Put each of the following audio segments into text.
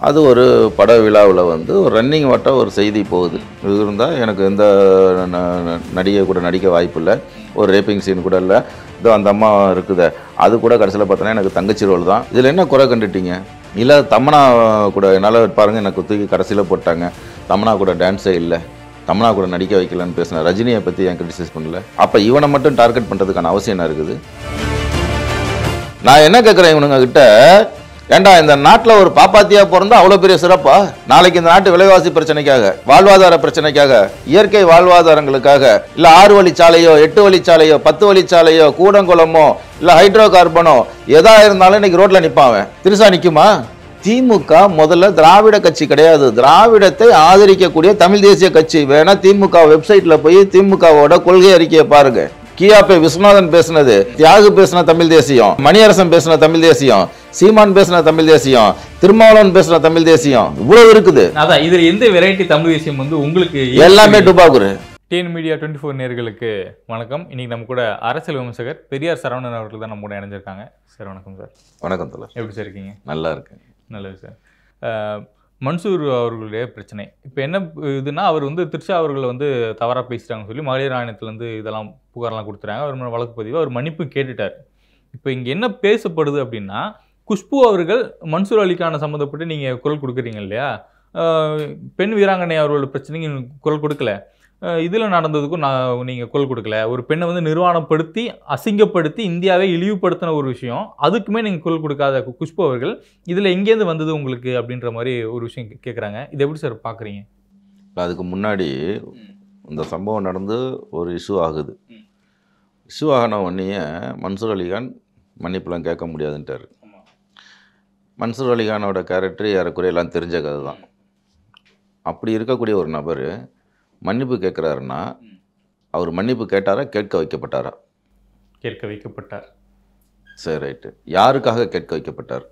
அது ஒரு பட விழாவில் வந்து ஒரு ரன்னிங் வட்ட ஒரு செய்தி போகுது இது இருந்தால் எனக்கு எந்த ந- ந- நடிகை கூட நடிக்க வாய்ப்பு இல்லை ஒரு ரேப்பிங் சீன் கூட இல்லை இதோ அந்த அம்மா இருக்குதே அது கூட கடைசியில் பார்த்தோன்னா எனக்கு தங்கச்சி ரோல் தான் இதில் என்ன குறை கண்டுட்டீங்க இல்லை தமனா கூட என்னால் பாருங்கள் எனக்கு தூக்கி கடைசியில் போட்டாங்க தமனா கூட டான்ஸே இல்லை தமனா கூட நடிக்க வைக்கலன்னு பேசின ரஜினியை பற்றி ஏன் கிரிட்டிசைஸ் பண்ணல அப்போ இவனை மட்டும் டார்கெட் பண்ணுறதுக்கான அவசியம் என்ன இருக்குது நான் என்ன கேட்குறேன் இவனுங்க கிட்ட ஏண்டா இந்த நாட்டில் ஒரு பாப்பாத்தியா பிறந்தா அவ்வளோ பெரிய சிறப்பா நாளைக்கு இந்த நாட்டு விலைவாசி பிரச்சனைக்காக வாழ்வாதார பிரச்சனைக்காக இயற்கை வாழ்வாதாரங்களுக்காக இல்லை ஆறு வழிச்சாலையோ எட்டு வழிச்சாலையோ பத்து வழிச்சாலையோ கூடங்குளமோ இல்லை ஹைட்ரோ கார்பனோ எதா இருந்தாலும் இன்னைக்கு ரோட்ல நிற்பான் அவன் திருசா நிற்குமா திமுக முதல்ல திராவிட கட்சி கிடையாது திராவிடத்தை ஆதரிக்கக்கூடிய தமிழ் தேசிய கட்சி வேணா திமுக வெப்சைட்ல போய் திமுகவோட கொள்கை அறிக்கையை பாருங்க கியாபே விஸ்வநாதன் பேசுனது தியாகு பேசின தமிழ் தேசியம் மணியரசன் பேசின தமிழ் தேசியம் சீமான் பேசின தமிழ் தேசியம் திருமாவளவன் பேசின தமிழ் தேசியம் இவ்வளவு இருக்குது அதான் இதுல எந்த வெரைட்டி தமிழ் விஷயம் வந்து உங்களுக்கு எல்லாமே டுபாகுரு டிஎன் மீடியா டுவெண்ட்டி ஃபோர் நேர்களுக்கு வணக்கம் இன்னைக்கு நம்ம கூட அரசியல் விமர்சகர் பெரியார் சரவணன் அவர்கள் தான் நம்ம கூட இணைஞ்சிருக்காங்க சார் வணக்கம் சார் வணக்கம் தலர் எப்படி சார் இருக்கீங்க நல்லா இருக்கு நல்லது சார் அஹ், மன்சூர் அவர்களுடைய பிரச்சனை இப்போ என்ன இதுனா அவர் வந்து திருஷா அவர்களை வந்து தவறாக பேசிட்டாங்கன்னு சொல்லி மகளிர் ஆணையத்துலேருந்து இதெல்லாம் புகார்லாம் கொடுத்துறாங்க அவர் மேல வழக்கு பதிவு அவர் மன்னிப்பு கேட்டுட்டார் இப்போ இங்கே என்ன பேசப்படுது அப்படின்னா குஷ்பு அவர்கள் மன்சூர் அலிக்கான சம்மந்தப்பட்டு நீங்கள் குரல் கொடுக்குறீங்க இல்லையா அஹ், பெண் வீராங்கனை அவர்களோட பிரச்சனைக்கு நீங்க குரல் கொடுக்கல இதில் நடந்ததுக்கும் நான் நீங்கள் குரல் கொடுக்கல ஒரு பெண்ணை வந்து நிர்வாணப்படுத்தி அசிங்கப்படுத்தி இந்தியாவை இழிவுபடுத்தின ஒரு விஷயம் அதுக்குமே நீங்கள் குரல் கொடுக்காத கு- குஷ்பு அவர்கள் இதில் எங்கேருந்து வந்தது உங்களுக்கு அப்படின்ற மாதிரி ஒரு விஷயம் கே- கேட்குறாங்க இது எப்படி சார் பார்க்குறீங்க அதுக்கு முன்னாடி இந்த சம்பவம் நடந்து ஒரு இஷ்யூ ஆகுது இஷ்யூ ஆகின உடனே மன்சூர் அலிகான் மன்னிப்புலாம் கேட்க முடியாதுன்ட்டார் மன்சூர் அலிகானோட கேரக்டர் ஏறக்குறைய எல்லாம் தெரிஞ்ச கதை தான் அப்படி இருக்கக்கூடிய ஒரு நபர் மன்னிப்பு கேட்குறாருன்னா அவர் மன்னிப்பு கேட்டாரா கேட்க வைக்கப்பட்டாரா கேட்க வைக்கப்பட்டார் சரி ரைட்டு யாருக்காக கேட்க வைக்கப்பட்டார்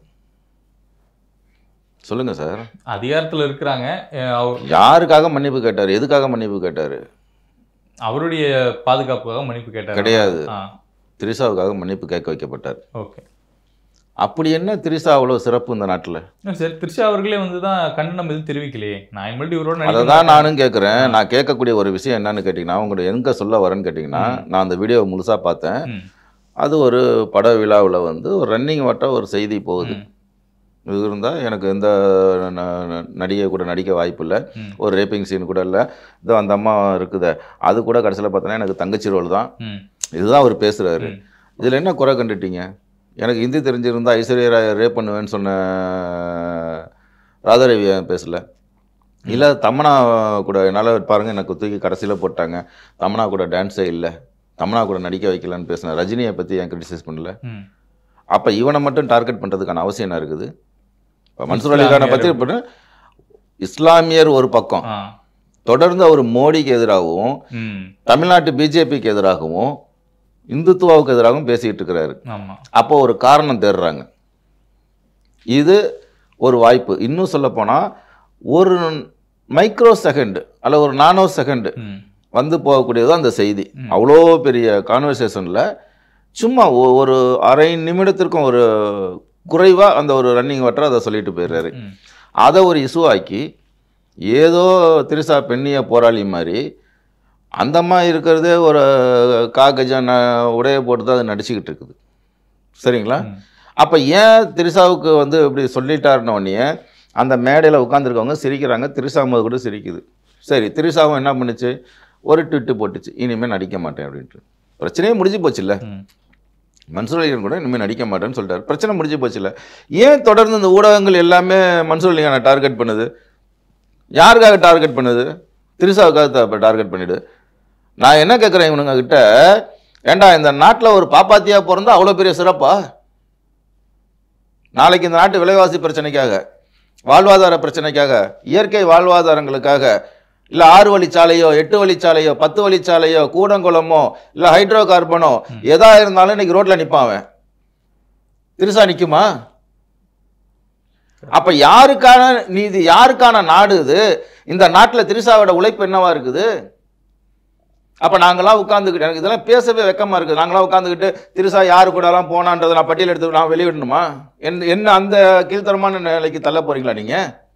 சொல்லுங்கள் சார் அதிகாரத்தில் இருக்கிறாங்க அஹ் அவர் யாருக்காக மன்னிப்பு கேட்டார் எதுக்காக மன்னிப்பு கேட்டார் அவருடைய பாதுகாப்புக்காக மன்னிப்பு கேட்டார் கிடையாது ஆ திரிசாவுக்காக மன்னிப்பு கேட்க வைக்கப்பட்டார் ஓகே அப்படி என்ன திரிசா அவ்வளோ சிறப்பு இந்த நாட்டில் சார் த்ரிஷா அவர்களே வந்து தான் கண்டனம் எதுவும் தெரிவிக்கலையே நான் இனிமேல் இவரோட அதை நடிக்க தான் மாட்டேன். நானும் கேட்குறேன் நான் கேட்கக்கூடிய ஒரு விஷயம் என்னன்னு கேட்டிங்கன்னா உங்களோட எங்கே சொல்ல வரேன்னு கேட்டிங்கன்னா நான் அந்த வீடியோவை முழுசாக பார்த்தேன் ம், அது ஒரு பட விழாவில் வந்து ஒரு ரன்னிங் வட்ட ஒரு செய்தி போகுது ம், இது இருந்தால் எனக்கு எந்த ந- ந- நடிகை கூட நடிக்க வாய்ப்பு இல்லை ம், ஒரு ரேப்பிங் சீன் கூட இல்லை இதோ அந்த அம்மா இருக்குதே அது கூட கடைசியில் பார்த்தோன்னா எனக்கு தங்கச்சி ரோல் தான் ம், இதுதான் அவர் பேசுகிறாரு ம். இதில் என்ன குறை கண்டுட்டீங்க எனக்கு ஹிந்தி தெரிஞ்சிருந்தா ஐஸ்வர்யா ராய் ரேப் பண்ணுவேன்னு சொன்ன ராதாரவி ஏன் பேசல இல்லை தமனா கூட என்னால் பாருங்கள் எனக்கு தூக்கி கடைசியில் போட்டாங்க தமனா கூட டான்ஸே இல்லை தமனா கூட நடிக்க வைக்கலன்னு பேசின ரஜினியை பற்றி ஏன் கிரிட்டிசைஸ் பண்ணல ம். அப்போ இவனை மட்டும் டார்கெட் பண்ணுறதுக்கான அவசியம் என்ன இருக்குது இப்போ மன்சூர் அலிகானை பற்றி இப்போ இஸ்லாமியர் ஒரு பக்கம் ஆ தொடர்ந்து அவர் மோடிக்கு எதிராகவும் ம் தமிழ்நாட்டு பிஜேபிக்கு எதிராகவும் இந்துத்துவாவுக்கு எதிராகவும் பேசிக்கிட்டு இருக்கிறாரு ஆமாம் அப்போ ஒரு காரணம் தேடுறாங்க இது ஒரு வாய்ப்பு இன்னும் சொல்லப்போனால் ஒரு மைக்ரோ செகண்ட் அல்ல ஒரு நானோ செகண்ட் ம் வந்து போகக்கூடியது அந்த செய்தி ம். அவ்வளோ பெரிய கான்வர்சேஷனில் சும்மா ஒ- ஒரு அரை நிமிடத்திற்கும் ஒரு குறைவாக அந்த ஒரு ரன்னிங் வட்டர் அதை சொல்லிட்டு போயிடுறாரு ம் அதை ஒரு இஷ்யூ ஆக்கி ஏதோ திரிசா பெண்ணிய போராளி மாதிரி அந்த அம்மா இருக்கிறதே ஒரு காகஜான உடைய போட்டு தான் அது நடிச்சுக்கிட்டு இருக்குது சரிங்களா ம். அப்போ ஏன் திரிசாவுக்கு வந்து இப்படி சொல்லிட்டாருன உடனே அந்த மேடையில் உட்காந்துருக்கவங்க சிரிக்கிறாங்க திரிசா முத கூட சிரிக்குது சரி திரிசாவும் என்ன பண்ணுச்சு ஒரு ட்விட்டு போட்டுச்சு இனிமேல் நடிக்க மாட்டேன் அப்படின்ட்டு பிரச்சனையே முடிஞ்சு போச்சுல்ல ம் மன்சூர் அலிகான் கூட இனிமேல் நடிக்க மாட்டேன்னு சொல்லிட்டாரு பிரச்சனை முடிஞ்சு போச்சுல்ல ஏன் தொடர்ந்து இந்த ஊடகங்கள் எல்லாமே மன்சூர் அலிகானை டார்கெட் பண்ணுது யாருக்காக டார்கெட் பண்ணுது திரிசாவுக்காக டார்கெட் பண்ணிடு நான் என்ன கேட்குறேன் இவனுங்க கிட்ட ஏண்டா இந்த நாட்டில் ஒரு பாப்பாத்தியா பிறந்தா அவ்வளோ பெரிய சிறப்பா நாளைக்கு இந்த நாட்டு விலைவாசி பிரச்சனைக்காக வாழ்வாதார பிரச்சனைக்காக இயற்கை வாழ்வாதாரங்களுக்காக இல்லை ஆறு வழிச்சாலையோ எட்டு வழிச்சாலையோ பத்து வழிச்சாலையோ கூடங்குளமோ இல்லை ஹைட்ரோ கார்பனோ எதா இருந்தாலும் இன்னைக்கு ரோட்ல நிற்பான் அவன் திருசா நிற்குமா அப்ப யாருக்கான நீதி யாருக்கான நாடு இது இந்த நாட்டில் திரிசாவோட உழைப்பு என்னவா இருக்குது அப்ப நாங்களாம் உட்காந்துக்கிட்டு எனக்கு இதெல்லாம் பேசவே வெக்கமா இருக்குது நாங்களாம் உட்காந்துக்கிட்டு திருசா யாரு கூடலாம் போனான்றதை நான் பட்டியல் எடுத்து நான் வெளியிடணுமா என்ன என்ன அந்த கீழ்த்தரமான நிலைக்கு தள்ள போறீங்களா நீங்க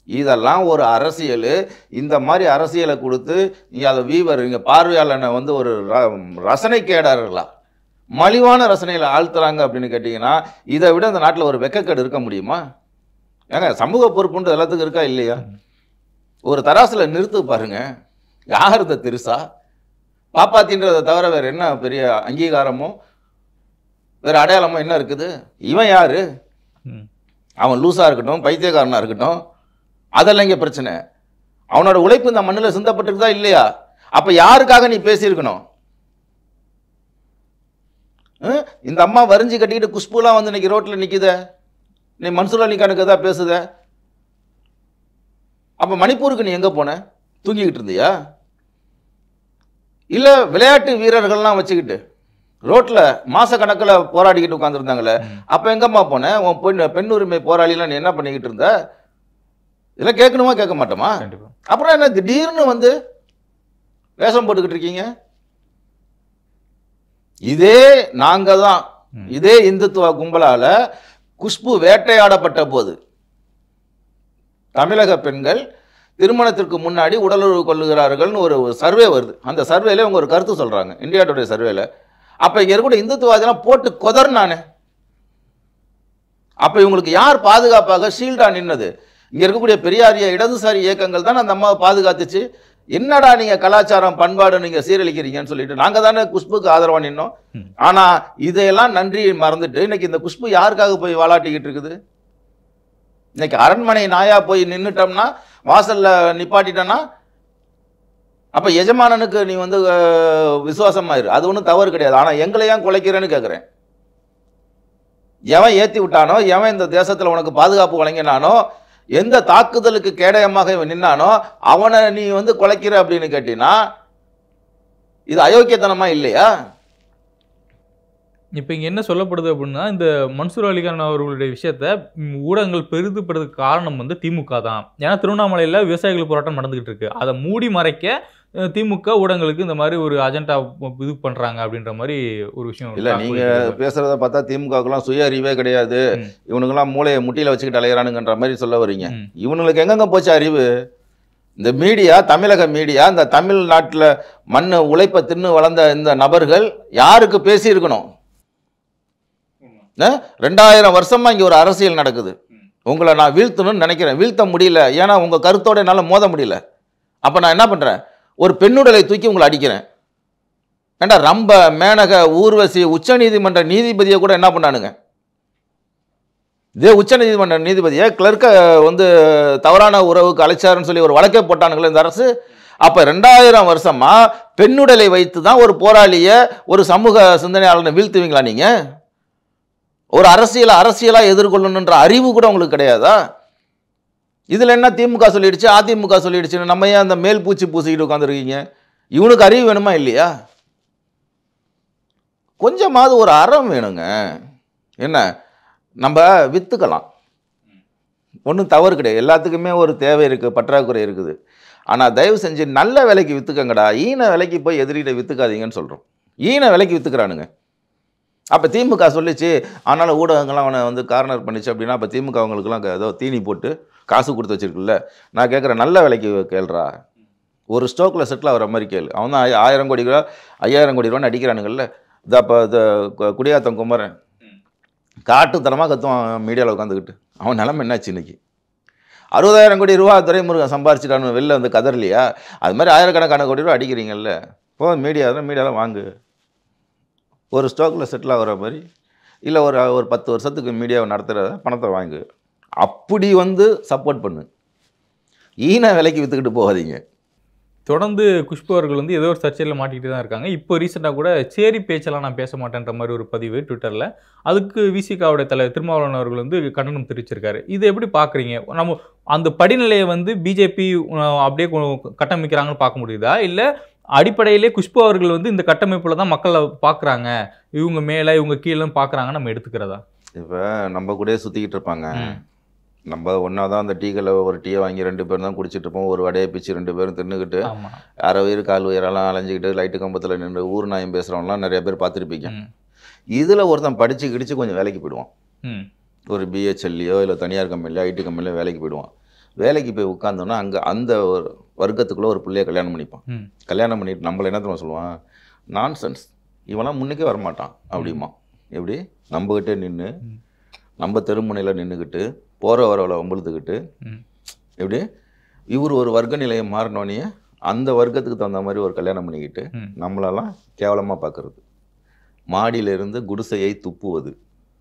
இதெல்லாம் ஒரு அரசியல் இந்த மாதிரி அரசியலை கொடுத்து நீ அதை வீவர் இங்கே பார்வையாளனை வந்து ஒரு ர- ரசனைக்கேடார்களா மலிவான ரசனையில் ஆழ்த்துறாங்க அப்படின்னு கேட்டிங்கன்னா இதை விட இந்த நாட்டில் ஒரு வெக்கக்கேடு இருக்க முடியுமா ஏங்க சமூக பொறுப்புன்றது எல்லாத்துக்கும் இருக்கா இல்லையா ஒரு தராசுல நிறுத்து பாருங்க யார் இந்த திருசா பாப்பாத்தின்றதை தவிர வேற என்ன பெரிய அங்கீகாரமோ வேற அடையாளமோ என்ன இருக்குது இவன் யாரு ம். அவன் லூசா இருக்கட்டும் பைத்தியக்காரனா இருக்கட்டும் அதெல்லாம் இங்க பிரச்சனை அவனோட உழைப்பு இந்த மண்ணில் சிந்தப்பட்டிருக்குதா இல்லையா அப்ப யாருக்காக நீ பேசியிருக்கணும் ஹம்? இந்த அம்மா வரிஞ்சு கட்டிக்கிட்டு குஷ்புலாம் வந்து இன்னைக்கு ரோட்ல நிக்குதே நீ மன்சூர் அலிகானுக்கு தான் பேசுத அப்ப மணிப்பூருக்கு நீ எங்க போன தூங்கிக்கிட்டு இருந்தியா இல்ல விளையாட்டு வீரர்கள்லாம் வச்சுக்கிட்டு ரோட்ல மாச கணக்குல போராடிக்கிட்டு உட்காந்துருந்தாங்களே அப்ப எங்கம்மா போன உன் பெண் பெண் உரிமை போராளிலாம் நீ என்ன பண்ணிக்கிட்டு இருந்த இதெல்லாம் கேட்கணுமா கேட்க மாட்டோமா கண்டிப்பா அப்புறம் என்ன திடீர்னு வந்து வேஷம் போட்டுக்கிட்டு இருக்கீங்க இதே நாங்க தான் ம். இதே இந்துத்துவ கும்பலால குஷ்பு வேட்டையாடப்பட்ட போது தமிழக பெண்கள் திருமணத்திற்கு முன்னாடி உடலுறவு கொள்ளுகிறார்கள்னு ஒரு சர்வே வருது அந்த சர்வேல இவங்க ஒரு கருத்து சொல்றாங்க இந்தியா டுடே சர்வேல அப்ப இங்க இருக்கக்கூடிய இந்துத்துவாதிலாம் போட்டு கொதர்னானே அப்ப இவங்களுக்கு யார் பாதுகாப்பாக ஷீல்டா நின்னது இங்க இருக்கக்கூடிய பெரியாரிய இடதுசாரி இயக்கங்கள் தான் அந்த அம்மாவை பாதுகாத்துச்சு என்னடா நீங்க கலாச்சாரம் பண்பாடு நீங்க சீரழிக்கிறீங்கன்னு சொல்லிட்டு நாங்க தானே குஷ்புக்கு ஆதரவா நின்னோம் ம். ஆனா இதையெல்லாம் நன்றி மறந்துட்டு இன்னைக்கு இந்த குஷ்பு யாருக்காக போய் வாலாட்டிக்கிட்டு இருக்குது இன்னைக்கு அரண்மனை நாயா போய் நின்னுட்டோம்னா வாசல்ல நிப்பாட்டிட்டோம்னா அப்ப எஜமானனுக்கு நீ வந்து அஹ், விசுவாசமாயிரு அது ஒன்றும் தவறு கிடையாது ஆனா எங்களை ஏன் குலைக்கிறேன்னு கேட்குறேன் எவன் ஏத்தி விட்டானோ எவன் இந்த தேசத்துல உனக்கு பாதுகாப்பு வழங்கினானோ எந்த தாக்குதலுக்கு கேடயமாக இவன் நின்னானோ அவனை நீ வந்து குலைக்கிற அப்படின்னு கேட்டீங்கன்னா இது அயோக்கியத்தனமா இல்லையா இப்போ இங்கே என்ன சொல்லப்படுது அப்படின்னா இந்த மன்சூர் அலிகான் அவர்களுடைய விஷயத்த ம், ஊடகங்கள் பெரிதுபடுறதுக்கு காரணம் வந்து திமுக தான் ஏன்னா திருவண்ணாமலையில் விவசாயிகள் போராட்டம் நடந்துகிட்டு இருக்கு அதை மூடி மறைக்க அஹ், திமுக ஊடகங்களுக்கு இந்த மாதிரி ஒரு அஜெண்டா இது பண்றாங்க அப்படின்ற மாதிரி ஒரு விஷயம் இல்ல நீங்க பேசுறத பார்த்தா திமுகவுக்குலாம் சுய அறிவே கிடையாது ம். இவனுங்கெல்லாம் மூளையை முட்டியில வச்சுக்கிட்டு அலையறானுங்கன்ற மாதிரி சொல்ல வர்றீங்க ம். இவனுங்களுக்கு எங்கெங்க போச்சு அறிவு இந்த மீடியா தமிழக மீடியா இந்த தமிழ்நாட்டுல மண்ணு உழைப்பை தின்னு வளர்ந்த இந்த நபர்கள் யாருக்கு பேசியிருக்கணும் அஹ்? ரெண்டாயிரம் வருஷமா இங்க ஒரு அரசியல் நடக்குது உங்களை நான் வீழ்த்தணும்னு நினைக்கிறேன் வீழ்த்த முடியல ஏன்னா உங்க கருத்தோட என்னால மோத முடியல அப்ப நான் என்ன பண்றேன் ஒரு பெண்ணுடலை தூக்கி உங்களை அடிக்கிறேன் ஏண்டா ரம்ப மேனக ஊர்வசி உச்சநீதிமன்ற நீதிபதியை கூட என்ன பண்ணானுங்க இதே உச்சநீதிமன்ற நீதிபதியை கிளர்க்கை வந்து தவறான உறவுக்கு அழைச்சாருன்னு சொல்லி ஒரு வழக்கே போட்டானுங்களே இந்த அரசு அப்ப ரெண்டாயிரம் வருஷமா பெண்ணுடலை வைத்து தான் ஒரு போராளிய ஒரு சமூக சிந்தனையாளனை வீழ்த்துவீங்களா நீங்க ஒரு அரசியலை அரசியலா எதிர்கொள்ளணுன்ற அறிவு கூட உங்களுக்கு கிடையாதா இதுல என்ன திமுக சொல்லிடுச்சு அதிமுக சொல்லிடுச்சுன்னு நம்ம ஏன் அந்த மேல் பூச்சி பூசிக்கிட்டு உட்காந்துருக்கீங்க இவனுக்கு அறிவு வேணுமா இல்லையா கொஞ்சமாவது ஒரு அறம் வேணுங்க என்ன நம்ம வித்துக்கலாம் ஒன்றும் தவறு கிடையாது எல்லாத்துக்குமே ஒரு தேவை இருக்குது பற்றாக்குறை இருக்குது ஆனால் தயவு செஞ்சு நல்ல விலைக்கு விற்றுக்கங்கடா ஈன விலைக்கு போய் எதிரிகிட்ட விற்றுக்காதீங்கன்னு சொல்கிறோம் ஈன விலைக்கு விற்றுக்கிறானுங்க அப்போ திமுக சொல்லிச்சு ஆனாலும் ஊடகங்கள்லாம் அவனை வந்து கார்னர் பண்ணிச்சு அப்படின்னா அப்போ திமுக அவங்களுக்குலாம் ஏதோ தீனி போட்டு காசு கொடுத்து வச்சிருக்குல்ல நான் கேட்குறேன் நல்ல விலைக்கு கேள்றா ஒரு ஸ்டோக்கில் செட்டில் ஆகிற மாதிரி கேளு அவன் தான் ஆய- ஆயிரம் கோடி ரூபா ஐயாயிரம் கோடி ரூபான்னு அடிக்கிறானுங்கல்ல இந்த அப்போ இந்த கு- குடியாத்தம் குமரன் காட்டுத்தனமாக கத்துவான் மீடியாவில் உட்காந்துக்கிட்டு அவன் நிலமை என்னாச்சு இன்னைக்கு அறுபதாயிரம் கோடி ரூபா துரைமுருகன் சம்பாரிச்சிட்டான்னு வெளில வந்து கதறலையா அது மாதிரி ஆயிரக்கணக்கான கோடி ரூபா அடிக்கிறீங்கல்ல போ மீடியா தான் மீடியாவில் வாங்கு ஒரு ஸ்டாக்கில் செட்டில் ஆகுற மாதிரி இல்லை ஒரு ஒரு பத்து வருஷத்துக்கு மீடியாவை நடத்துகிறத பணத்தை வாங்கு அப்படி வந்து சப்போர்ட் பண்ணு ஈன விலைக்கு விற்றுக்கிட்டு போகாதீங்க தொடர்ந்து குஷ்பு அவர்கள் வந்து ஏதோ ஒரு சர்ச்சையில் மாட்டிக்கிட்டு தான் இருக்காங்க இப்போ ரீசெண்டாக கூட சேரி பேச்செல்லாம் நான் பேச மாட்டேன்ற மாதிரி ஒரு பதிவு ட்விட்டரில் அதுக்கு விசிகாவுடைய தலைவர் திருமாவளவன் அவர்கள் வந்து கண்டனம் தெரிவிச்சிருக்காரு இதை எப்படி பார்க்குறீங்க நம்ம அந்த படிநிலையை வந்து பிஜேபி அப்படியே கொ- கட்டமைக்கிறாங்கன்னு பார்க்க முடியுதா இல்லை அடிப்படையிலே குஷ்பு அவர்கள் வந்து இந்த கட்டமைப்பில் தான் மக்களை பார்க்குறாங்க இவங்க மேலே இவங்க கீழே பார்க்குறாங்க நம்ம எடுத்துக்கிறதா இப்போ நம்ம கூடயே சுற்றிக்கிட்டு இருப்பாங்க ம். நம்ம ஒன்றா தான் அந்த டீகளை ஒரு டீயை வாங்கி ரெண்டு பேரும் தான் குடிச்சிட்டு இருப்போம் ஒரு வடையை பிச்சு ரெண்டு பேரும் தின்னுக்கிட்டு ஆமாம் அரை உயிர் கால் உயிரெல்லாம் அலைஞ்சிக்கிட்டு லைட்டு கம்பத்தில் நின்று ஊர் நாயம் பேசுகிறவங்களாம் நிறைய பேர் பார்த்துருப்பீங்க ம் இதில் ஒருத்தன் படித்து கிடிச்சு கொஞ்சம் வேலைக்கு போயிடுவான் ம் ஒரு பிஹெச்எல்லையோ இல்லை தனியார் கம்பெனிலையோ ஐடி கம்பெனிலையோ வேலைக்கு போயிடுவான் வேலைக்கு போய் உட்கார்ந்தோன்னா அங்கே அந்த ஒரு வர்க்கத்துக்குள்ளே ஒரு பிள்ளைய கல்யாணம் பண்ணிப்பான் ம். கல்யாணம் பண்ணிட்டு நம்மள என்ன தெரியுமா சொல்லுவான் நான்சென்ஸ் இவன்லாம் முன்னுக்கே வரமாட்டான் அப்படிமா எப்படி நம்மகிட்டே நின்று ம். நம்ம தெருமுனையில் நின்றுக்கிட்டு போகிற வரவளை வம்பழுத்துக்கிட்டு ம். எப்படி இவர் ஒரு வர்க்க நிலையை மாறினோடனே அந்த வர்க்கத்துக்கு தகுந்த மாதிரி ஒரு கல்யாணம் பண்ணிக்கிட்டு ம். நம்மளெல்லாம் கேவலமாக பார்க்கறது மாடியிலிருந்து குடிசையை துப்புவது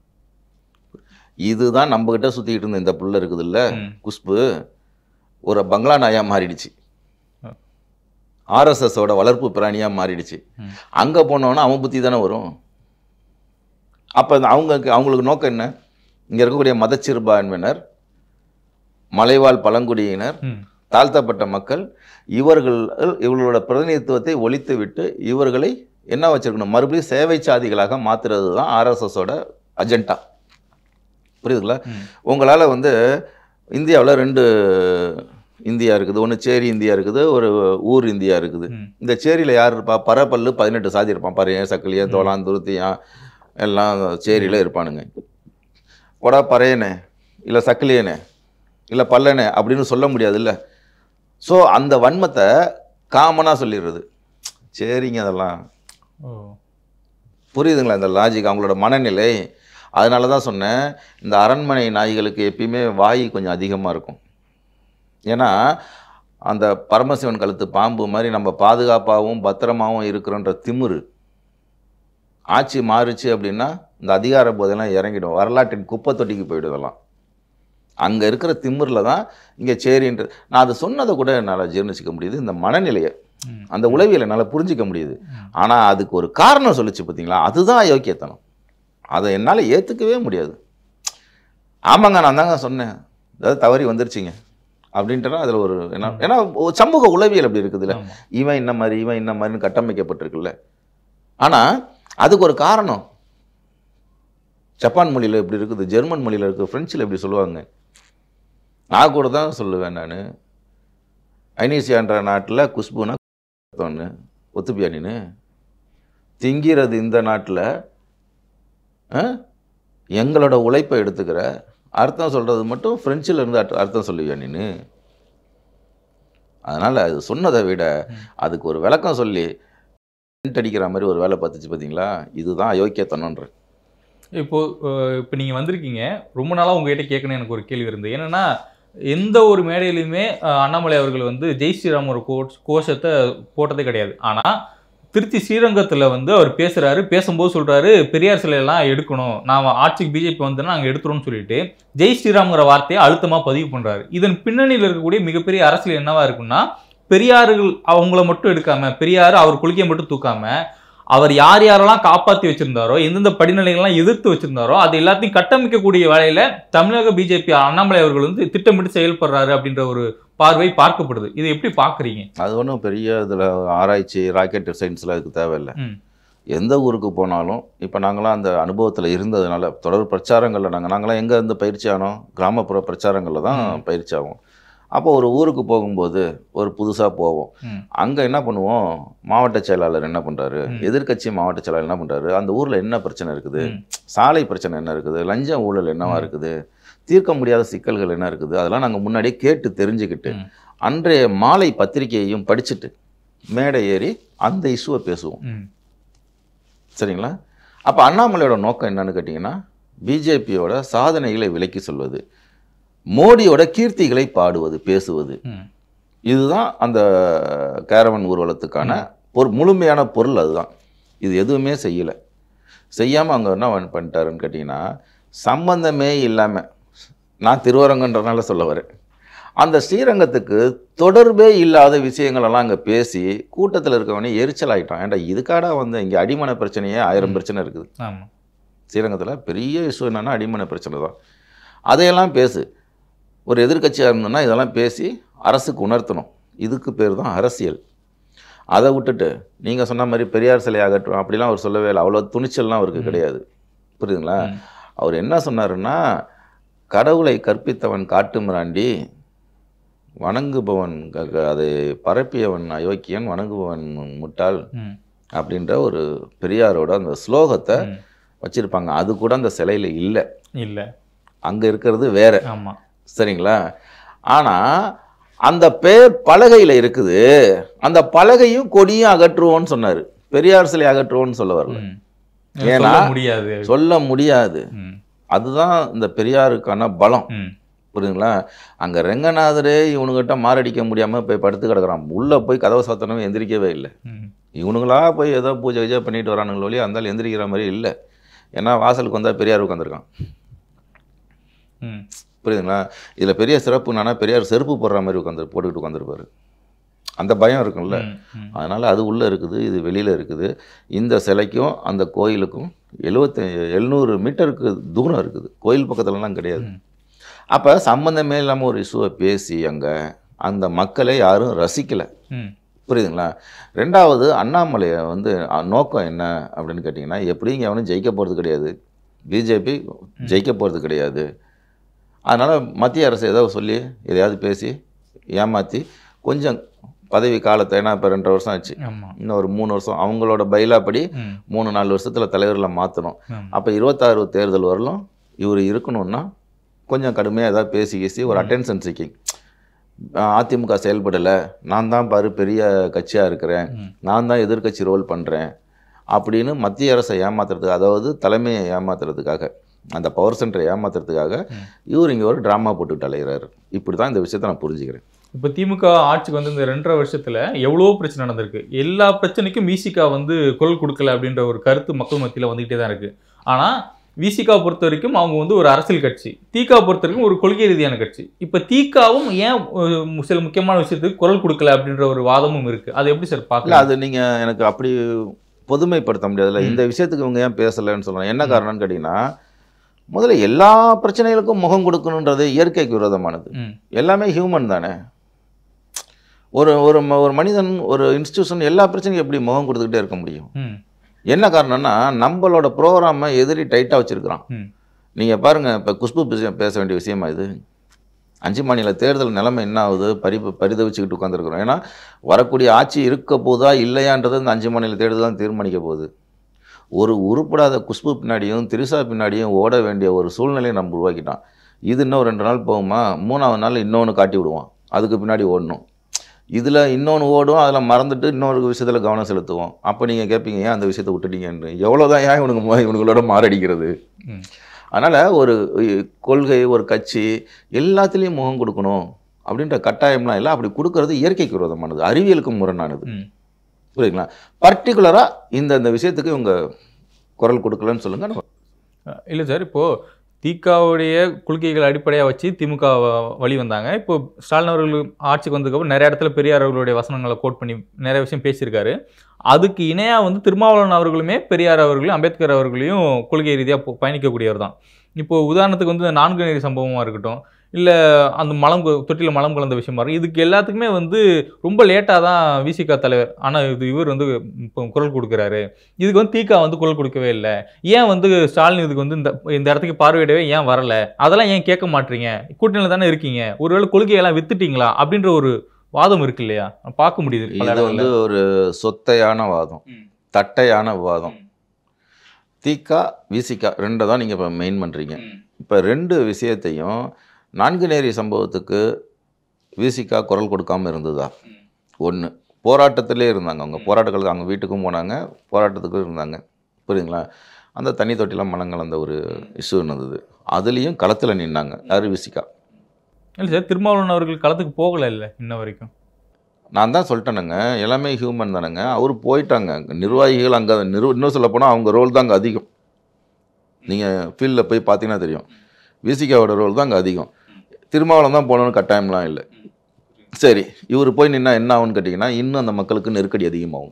இதுதான் நம்மக்கிட்ட சுற்றிக்கிட்டு இருந்த இந்த புள்ள இருக்குதுல்ல ம். குஷ்பு ஒரு பங்களா நாயா மாறிடுச்சு ஆ. ஆர்எஸ்எஸோட வளர்ப்பு பிராணியாக மாறிடுச்சு ம். அங்கே போனோன்னா அவன் புத்தி தானே வரும் அப்போ அவங்க அவங்களுக்கு நோக்கம் என்ன இங்கே இருக்கக்கூடிய மதச்சிறுபான்மையினர் மலைவாழ் பழங்குடியினர் ம். தாழ்த்தப்பட்ட மக்கள் இவர்கள் இவர்களோட பிரதிநிதித்துவத்தை ஒழித்து விட்டு இவர்களை என்ன வச்சிருக்கணும் மறுபடியும் சேவை சாதிகளாக மாத்துறது தான் ஆர்எஸ்எஸோட அஜெண்டா புரியுதுங்களா ம். உங்களால் வந்து இந்தியாவில் ரெண்டு இந்தியா இருக்குது ஒன்று சேரி இந்தியா இருக்குது ஒரு ஊர் இந்தியா இருக்குது ம். இந்த சேரியில் யார் இருப்பா பரப்பல்லு பதினெட்டு சாதி இருப்பான் பறையன் சக்கிலியன் தோளான் துருத்தியான் எல்லாம் சேரியில் இருப்பானுங்க கொடா பறையனே இல்லை சக்கிலியனே இல்லை பல்லனே அப்படின்னு சொல்ல முடியாதுல்ல ஸோ அந்த வன்மத்தை காமனாக சொல்லிடுறது சரிங்க அதெல்லாம் ஓ புரியுதுங்களா இந்த லாஜிக் அவங்களோட மனநிலை அதனால தான் சொன்னேன் இந்த அரண்மனை நாய்களுக்கு எப்பயுமே வாய் கொஞ்சம் அதிகமாக இருக்கும் ஏன்னா அந்த பரமசிவன் கழுத்து பாம்பு மாதிரி நம்ம பாதுகாப்பாகவும் பத்திரமாகவும் இருக்கிறோன்ற திமிரு ஆட்சி மாறுச்சு அப்படின்னா இந்த அதிகார போதெல்லாம் இறங்கிடும் வரலாற்றின் குப்பை தொட்டிக்கு போயிடும் இதெல்லாம் அங்கே இருக்கிற திமிரில் தான் இங்கே சேரின்ற நான் அதை சொன்னதை கூட என்னால் ஜீர்ணிச்சிக்க முடியுது இந்த மனநிலையை ம். அந்த உளவியலை என்னால் புரிஞ்சிக்க முடியுது ம். ஆனால் அதுக்கு ஒரு காரணம் சொல்லுச்சு பார்த்தீங்களா அதுதான் அயோக்கியத்தனம் அதை என்னால் ஏற்றுக்கவே முடியாது ஆமாங்க நான் தாங்க சொன்னேன் அதாவது தவறி வந்துருச்சுங்க அப்படின்ட்டுனா அதில் ஒரு என்ன ஏன்னா ஒரு சமூக உளவியல் அப்படி இருக்குதுல்ல ஆமா. இவன் இந்த மாதிரி இவன் இந்த மாதிரின்னு கட்டமைக்கப்பட்டிருக்குல்ல ஆனால் அதுக்கு ஒரு காரணம் ஜப்பான் மொழியில் எப்படி இருக்குது ஜெர்மன் மொழியில் இருக்குது ஃப்ரெஞ்சில் எப்படி சொல்லுவாங்க நான் கூட தான் சொல்லுவேன் நான் ஐனீசியான்ற நாட்டில் குஷ்புனா ஒன்று ஒத்துப்பியா நீனு திங்கிறது இந்த நாட்டில் எங்களோட உழைப்பை எடுத்துக்கிற அர்த்தம் சொல்கிறது மட்டும் ஃப்ரெஞ்சில் இருந்து அர்த்த- அர்த்தம் சொல்லுவியா நீனு அதனால் அது சொன்னதை விட அதுக்கு ஒரு விளக்கம் சொல்லி print அடிக்கிற மாதிரி ஒரு வேலை பார்த்துச்சு பார்த்தீங்களா இதுதான் அயோக்கியத்தனன்ற இப்போ அஹ், இப்போ நீங்க வந்திருக்கீங்க ரொம்ப நாளா உங்ககிட்ட கேட்கணும் எனக்கு ஒரு கேள்வி இருந்து என்னன்னா எந்த ஒரு மேடையிலுமே அஹ், அண்ணாமலை அவர்கள் வந்து ஜெய் ஸ்ரீராம் ஒரு கோஷ் கோஷத்தை போட்டதே கிடையாது ஆனா திருச்சி ஸ்ரீரங்கத்துல வந்து அவர் பேசுறாரு பேசும்போது சொல்றாரு பெரியார் சிலையெல்லாம் எடுக்கணும் நாம ஆட்சிக்கு பிஜேபி வந்தோம்னா நாங்க எடுத்துருவோம்னு சொல்லிட்டு ஜெய் ஸ்ரீராம்ங்கிற வார்த்தையை அழுத்தமா பதிவு பண்றாரு இதன் பின்னணியில் இருக்கக்கூடிய மிகப்பெரிய அரசியல் என்னவா இருக்குன்னா பெரியார்கள் அவங்கள மட்டும் எடுக்காம பெரியார் அவர் குளிக்க மட்டும் தூக்காம அவர் யார் யாரெல்லாம் காப்பாற்றி வச்சிருந்தாரோ எந்தெந்த படிநிலைகள்லாம் எதிர்த்து வச்சிருந்தாரோ அது எல்லாத்தையும் கட்டமைக்கக்கூடிய வேலையில தமிழக பிஜேபி அண்ணாமலை அவர்கள் வந்து திட்டமிட்டு செயல்படுறாரு அப்படின்ற ஒரு பார்வை பார்க்கப்படுது இதை எப்படி பாக்குறீங்க அது ஒன்றும் பெரிய இதில் ஆராய்ச்சி ராக்கெட் சயின்ஸ்லாம் அதுக்கு தேவையில்லை ம். எந்த ஊருக்கு போனாலும் இப்போ நாங்களாம் அந்த அனுபவத்தில் இருந்ததுனால தொடர் பிரச்சாரங்களில் நாங்கள் நாங்களாம் எங்கே இருந்து பயிற்சி ஆனோம் கிராமப்புற பிரச்சாரங்களில் தான் ம். பயிற்சி ஆகும் அப்போ ஒரு ஊருக்கு போகும்போது ஒரு புதுசாக போவோம் ம். அங்கே என்ன பண்ணுவோம் மாவட்ட செயலாளர் என்ன பண்ணுறாரு ம். எதிர்க்கட்சி மாவட்ட செயலாளர் என்ன பண்ணுறாரு அந்த ஊரில் என்ன பிரச்சனை இருக்குது ம். சாலை பிரச்சனை என்ன இருக்குது லஞ்சம் ஊழல் என்னவா ம். இருக்குது தீர்க்க முடியாத சிக்கல்கள் என்ன இருக்குது அதெல்லாம் நாங்கள் முன்னாடியே கேட்டு தெரிஞ்சுக்கிட்டு ம். அன்றைய மாலை பத்திரிகையையும் படிச்சுட்டு மேடை ஏறி அந்த இஷ்யூவை பேசுவோம் ம். சரிங்களா அப்போ அண்ணாமலையோட நோக்கம் என்னன்னு கேட்டிங்கன்னா பிஜேபியோட சாதனைகளை விலக்கி சொல்வது மோடியோட கீர்த்திகளை பாடுவது பேசுவது ம். இதுதான் அந்த கேரவன் ஊர்வலத்துக்கான பொரு முழுமையான பொருள் அதுதான் இது எதுவுமே செய்யலை செய்யாமல் அவங்க என்ன பண்- பண்ணிட்டாருன்னு கேட்டிங்கன்னா சம்பந்தமே இல்லாமல் நான் திருவரங்கன்றனால சொல்ல வரேன் அந்த ஸ்ரீரங்கத்துக்கு தொடர்பே இல்லாத விஷயங்களெல்லாம் அங்கே பேசி கூட்டத்தில் இருக்கவனே எரிச்சல் ஆகிட்டான் ஏன்டா இதுக்காடா வந்து இங்கே அடிமன பிரச்சனையே ஆயிரம் பிரச்சனை இருக்குது ஆமா ஸ்ரீரங்கத்தில் பெரிய இஷ்யூ என்னன்னா அடிமனை பிரச்சனை தான் அதையெல்லாம் பேசு ஒரு எதிர்க்கட்சியாக இருந்தோம்னா இதெல்லாம் பேசி அரசுக்கு உணர்த்தணும் இதுக்கு பேர் தான் அரசியல் அதை விட்டுட்டு நீங்கள் சொன்ன மாதிரி பெரியார் சிலை ஆகட்டும் அப்படிலாம் அவர் சொல்லவே இல்லை அவ்வளோ துணிச்சல்லாம் அவருக்கு கிடையாது புரியுதுங்களா ம். அவர் என்ன சொன்னாருன்னா கடவுளை கற்பித்தவன் காட்டு மிராண்டி வணங்குபவன் க- க- அதை பரப்பியவன் அயோக்கியன் வணங்குபவன் முட்டாள் ம். அப்படின்ற ஒரு பெரியாரோட அந்த ஸ்லோகத்தை ம். வச்சிருப்பாங்க அது கூட அந்த சிலையில் இல்லை இல்ல அங்கே இருக்கிறது வேற ஆமா சரிங்களா ஆனால் அந்த பேர் பலகையில் இருக்குது அந்த பலகையும் கொடியும் அகற்றுவோன்னு சொன்னார் பெரியார் சிலை அகற்றுவோன்னு சொல்ல வரல ம். ஏன்னா- சொல்ல முடியாது சொல்ல முடியாது ம். அதுதான் இந்த பெரியாருக்கான பலம் ம். புரியுதுங்களா அங்கே ரெங்கநாதரே இவனுங்கிட்ட மாரடிக்க முடியாமல் போய் படுத்து கிடக்குறான் உள்ளே போய் கதவை சாத்தனவே எந்திரிக்கவே இல்லை ம். இவனுங்களா போய் ஏதோ பூஜை விஜய் பண்ணிட்டு வரானுங்களோ ஒழிய அந்த எந்திரிக்கிற மாதிரி இல்லை ஏன்னா வாசலுக்கு வந்தால் பெரியார் உட்காந்துருக்கான் ம். புரியுதுங்களா இதில் பெரிய சிறப்பு என்னன்னா பெரியார் செருப்பு போடுற மாதிரி உட்காந்து போட்டுக்கிட்டு உட்காந்துருப்பாரு அந்த பயம் இருக்கும்ல ம். ம். அதனால் அது உள்ளே இருக்குது இது வெளியில் இருக்குது இந்த சிலைக்கும் அந்த கோயிலுக்கும் எழுபத்தி எழுநூறு மீட்டருக்கு தூரம் இருக்குது கோயில் பக்கத்துலலாம் கிடையாது ம். அப்போ சம்மந்தமே இல்லாமல் ஒரு இஷ்யூவை பேசி அங்கே அந்த மக்களை யாரும் ரசிக்கலை ம். புரியுதுங்களா ரெண்டாவது அண்ணாமலையை வந்து அஹ், நோக்கம் என்ன அப்படின்னு கேட்டிங்கன்னா எப்படியும் இங்கே அவனும் ஜெயிக்க போகிறது கிடையாது பிஜேபி ஜெயிக்க போகிறது கிடையாது அதனால் மத்திய அரசு ஏதோ சொல்லி எதையாவது பேசி ஏமாற்றி கொஞ்சம் பதவி காலத்தை ஏன்னா இப்போ ரெண்டரை வருஷம் ஆச்சு ஆமா இன்னும் ஒரு மூணு வருஷம் அவங்களோட பைலாப்படி ம். மூணு நாலு வருஷத்தில் தலைவர்களை மாற்றணும் ஆமா. அப்போ இருபத்தாறு தேர்தல் வரலும் இவர் இருக்கணும்னா கொஞ்சம் கடுமையாக ஏதாவது பேசி பேசி ஒரு அட்டென்ஷன் சீக்கிங் அதிமுக செயல்படலை நான் தான் பாரு பெரிய கட்சியாக இருக்கிறேன் ம். நான் தான் எதிர்க்கட்சி ரோல் பண்ணுறேன் அப்படின்னு மத்திய அரசை ஏமாத்துறதுக்கு அதாவது தலைமையை ஏமாத்துறதுக்காக அந்த பவர் சென்டரை ஏமாத்துறதுக்காக ம். இவர் இங்கே ஒரு ட்ராமா போட்டுக்கிட்டு அலைகிறாரு இப்படி தான் இந்த விஷயத்தை நான் புரிஞ்சுக்கிறேன் இப்போ திமுக ஆட்சிக்கு வந்து இந்த ரெண்டரை வருஷத்துல எவ்வளோ பிரச்சனை நடந்திருக்கு எல்லா பிரச்சனைக்கும் விசிகா வந்து குரல் கொடுக்கல அப்படின்ற ஒரு கருத்து மக்கள் மத்தியில வந்துகிட்டே தான் இருக்கு ஆனா விசிகா பொறுத்த வரைக்கும் அவங்க வந்து ஒரு அரசியல் கட்சி தீகா பொறுத்த வரைக்கும் ஒரு கொள்கை ரீதியான கட்சி இப்போ தீகாவும் ஏன் ஒரு சில முக்கியமான விஷயத்துக்கு குரல் கொடுக்கல அப்படின்ற ஒரு வாதமும் இருக்கு அது எப்படி சார் இல்லை பார்க்கல அது நீங்கள் எனக்கு அப்படி பொதுமைப்படுத்த முடியாதுல்ல இந்த விஷயத்துக்கு இவங்க ஏன் பேசலைன்னு சொல்லலாம் என்ன காரணம்னு கேட்டிங்கன்னா முதல்ல எல்லா பிரச்சனைகளுக்கும் முகம் கொடுக்கணுன்றது இயற்கைக்கு விரோதமானது ம் எல்லாமே ஹியூமன் தானே ஒரு ஒரு ம- ஒரு மனிதன் ஒரு இன்ஸ்டியூஷன் எல்லா பிரச்சனையும் எப்படி முகம் கொடுத்துக்கிட்டே இருக்க முடியும் ம் என்ன காரணம்னா நம்மளோட ப்ரோக்ராமை எதிரி டைட்டாக வச்சுருக்கிறான் ம் நீங்கள் பாருங்கள் இப்போ குஷ்பு பேச- பேச வேண்டிய விஷயமா இது அஞ்சு மாநில தேர்தல் நிலைமை என்ன ஆகுது பரி பரிதவிச்சுக்கிட்டு உட்காந்துருக்குறோம் ஏன்னா வரக்கூடிய ஆட்சி இருக்க போதா இல்லையான்றது இந்த அஞ்சு மாநில தேர்தல் தான் தீர்மானிக்க போகுது ஒரு உருப்படாத குஷ்பு பின்னாடியும் திரிசா பின்னாடியும் ஓட வேண்டிய ஒரு சூழ்நிலையை நம்ம உருவாக்கிட்டான் இது இன்னும் ரெண்டு நாள் போகுமா மூணாவது நாள் இன்னொன்று காட்டி விடுவான் அதுக்கு பின்னாடி ஓடணும் இதில் இன்னொன்று ஓடும் அதில் மறந்துட்டு இன்னொரு விஷயத்தில் கவனம் செலுத்துவோம் அப்போ நீங்கள் கேட்பீங்க ஏன் அந்த விஷயத்தை விட்டுட்டீங்கன்னு எவ்வளோதான் ஏன் இவனுக்கு மோ- இவனுங்களோட மாரடிக்கிறது ம் அதனால் ஒரு இ- கொள்கை ஒரு கட்சி எல்லாத்துலேயும் முகம் கொடுக்கணும் அப்படின்ற கட்டாயம்லாம் இல்லை அப்படி கொடுக்கறது இயற்கைக்கு விரோதமானது அறிவியலுக்கு முரணானது ம் புரியுதுங்களா பர்டிகுலராக இந்த இந்த விஷயத்துக்கு இவங்க குரல் கொடுக்கலன்னு சொல்லுங்க இல்லை சார் இப்போ திகாவுடைய கொள்கைகள் அடிப்படையாக வச்சு திமுக வ- வழி வந்தாங்க இப்போ ஸ்டாலின் அவர்கள் ஆட்சிக்கு வந்ததுக்கப்புறம் நிறைய இடத்துல பெரியார் அவர்களுடைய வசனங்களை கோட் பண்ணி நிறைய விஷயம் பேசியிருக்காரு அதுக்கு இணையாக வந்து திருமாவளவன் அவர்களுமே பெரியார் அவர்களையும் அம்பேத்கர் அவர்களையும் கொள்கை ரீதியாக பயணிக்கக்கூடியவர் தான் இப்போ உதாரணத்துக்கு வந்து இந்த நான்கு நேரி சம்பவமாக இருக்கட்டும் இல்லை அந்த மலம் கு- தொட்டியில் மலம் கலந்த விஷயமா இருக்கும் இதுக்கு எல்லாத்துக்குமே வந்து ரொம்ப லேட்டாக தான் விசிகா தலைவர் ஆனால் இது இவர் வந்து இப்போ குரல் கொடுக்குறாரு இதுக்கு வந்து தீகா வந்து குரல் கொடுக்கவே இல்லை ஏன் வந்து ஸ்டாலின் இதுக்கு வந்து இந்த இந்த இடத்துக்கு பார்வையிடவே ஏன் வரல அதெல்லாம் ஏன் கேட்க மாட்டீங்க கூட்டணியில் தானே இருக்கீங்க ஒருவேளை கொள்கையெல்லாம் வித்துட்டீங்களா அப்படின்ற ஒரு வாதம் இருக்கு இல்லையா பார்க்க முடியுது பல இது இடங்கள்ல. வந்து ஒரு சொத்தையான வாதம் ம். தட்டையான வாதம் தீக்கா விசிகா ரெண்டை தான் நீங்கள் இப்போ மெயின் பண்ணுறீங்க ம். இப்போ ரெண்டு விஷயத்தையும் நான்குநேரி சம்பவத்துக்கு விசிகா குரல் கொடுக்காம இருந்ததா ம். ஒன்று போராட்டத்திலே இருந்தாங்க அவங்க போராட்டங்களுக்கு அவங்க வீட்டுக்கும் போனாங்க போராட்டத்துக்கும் இருந்தாங்க புரியுதுங்களா அந்த தண்ணி தொட்டிலாம் மலம் கலந்த ஒரு இஷ்யூ இருந்தது அதுலேயும் களத்தில் நின்னாங்க யார் விசிகா இல்லை சார் திருமாவளவன் அவர்கள் களத்துக்கு போகல இல்லை இன்ன வரைக்கும் நான் தான் சொல்லிட்டேனுங்க எல்லாமே ஹியூமன் தானேங்க அவர் போயிட்டாங்க நிர்வாகிகள் அங்கே நிறு இன்னும் சொல்ல போனால் அவங்க ரோல் தான் அங்கே அதிகம் நீங்கள் ஃபீல்டில் போய் பார்த்தீங்கன்னா தெரியும் விசிகாவோட ரோல் தான் அங்கே அதிகம் திருமாவளம் தான் போகணும்னு கட்டாயம்லாம் இல்லை சரி இவர் போய் நின்னா என்ன ஆகும்னு கேட்டிங்கன்னா இன்னும் அந்த மக்களுக்கு நெருக்கடி அதிகமாகும்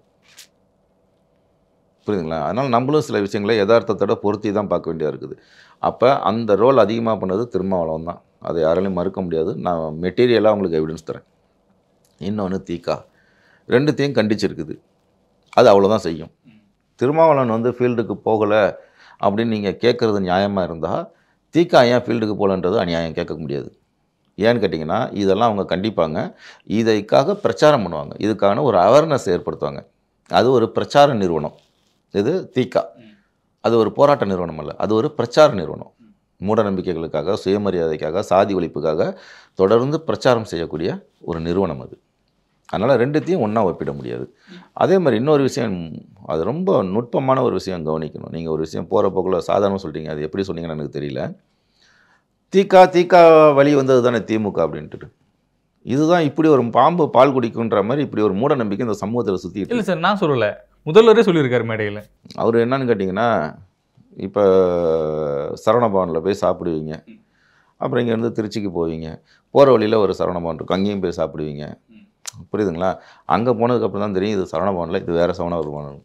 புரியுதுங்களா அதனால் நம்மளும் சில விஷயங்களை யதார்த்தத்தோட பொருத்தி தான் பார்க்க வேண்டியதாக இருக்குது அப்போ அந்த ரோல் அதிகமாக பண்ணது திருமாவளவன் தான் அதை யாராலையும் மறுக்க முடியாது நான் மெட்டீரியலாக உங்களுக்கு எவிடன்ஸ் தரேன் இன்னொன்று தீக்கா ரெண்டுத்தையும் கண்டிச்சிருக்குது அது அவ்வளோதான் செய்யும் திருமாவளவன் வந்து ஃபீல்டுக்கு போகலை அப்படின்னு நீங்கள் கேட்குறது நியாயமாக இருந்தால் தீக்கா ஏன் ஃபீல்டுக்கு போகலன்றது அநியாயம் கேட்க முடியாது ஏன்னு கேட்டிங்கன்னா இதெல்லாம் அவங்க கண்டிப்பாங்க இதைக்காக பிரச்சாரம் பண்ணுவாங்க இதுக்கான ஒரு அவேர்னஸ் ஏற்படுத்துவாங்க அது ஒரு பிரச்சார நிறுவனம் இது தீக்கா அது ஒரு போராட்ட நிறுவனம் அல்ல அது ஒரு பிரச்சார நிறுவனம் மூட நம்பிக்கைகளுக்காக சுயமரியாதைக்காக சாதி ஒழிப்புக்காக தொடர்ந்து பிரச்சாரம் செய்யக்கூடிய ஒரு நிறுவனம் அது அதனால் ரெண்டுத்தையும் ஒன்றா ஒப்பிட முடியாது அதே மாதிரி இன்னொரு விஷயம் அது ரொம்ப நுட்பமான ஒரு விஷயம் கவனிக்கணும் நீங்கள் ஒரு விஷயம் போகிற போக்குள்ள சாதாரணமாக சொல்லிட்டீங்க அது எப்படி சொன்னீங்கன்னு எனக்கு தெரியல தீக்கா தீக்கா வழி வந்தது தானே திமுக அப்படின்ட்டு இதுதான் இப்படி ஒரு பாம்பு பால் குடிக்குன்ற மாதிரி இப்படி ஒரு மூட நம்பிக்கை இந்த சமூகத்தில் சுற்றிட்டு இல்லை சார் நான் சொல்லலை முதல்வரே சொல்லியிருக்காரு மேடையில் அவர் என்னன்னு கேட்டிங்கன்னா இப்போ சரவணபவனில் போய் சாப்பிடுவீங்க அப்புறம் இங்கேருந்து திருச்சிக்கு போவீங்க போகிற வழியில் ஒரு சரவணபவன் இருக்கும் அங்கேயும் போய் சாப்பிடுவீங்க புரியுதுங்களா அங்கே போனதுக்கப்புறம் தான் தெரியும் இது சரவணபவனில் இது வேறு சரவணபவன்